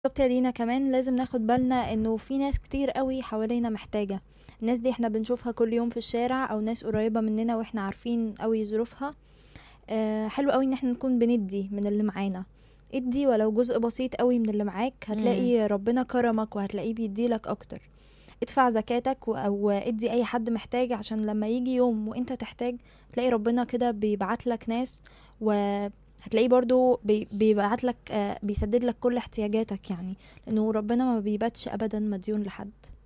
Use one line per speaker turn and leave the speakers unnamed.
بالظبط يا دينا كمان لازم ناخد بالنا انه في ناس كتير قوي حوالينا محتاجة الناس دي احنا بنشوفها كل يوم في الشارع او ناس قريبة مننا واحنا عارفين قوي ظروفها آه حلو قوي ان احنا نكون بندي من اللي معانا ادي ولو جزء بسيط قوي من اللي معاك هتلاقي ربنا كرمك وهتلاقيه بيديلك اكتر ادفع زكاتك و- او ادي اي حد محتاج عشان لما يجي يوم وانت تحتاج تلاقي ربنا كده بيبعت لك ناس وهتلاقيه برضو بي- بيبعت لك آه، بيسدد لك كل احتياجاتك يعني لانه ربنا ما بيباتش ابدا مديون لحد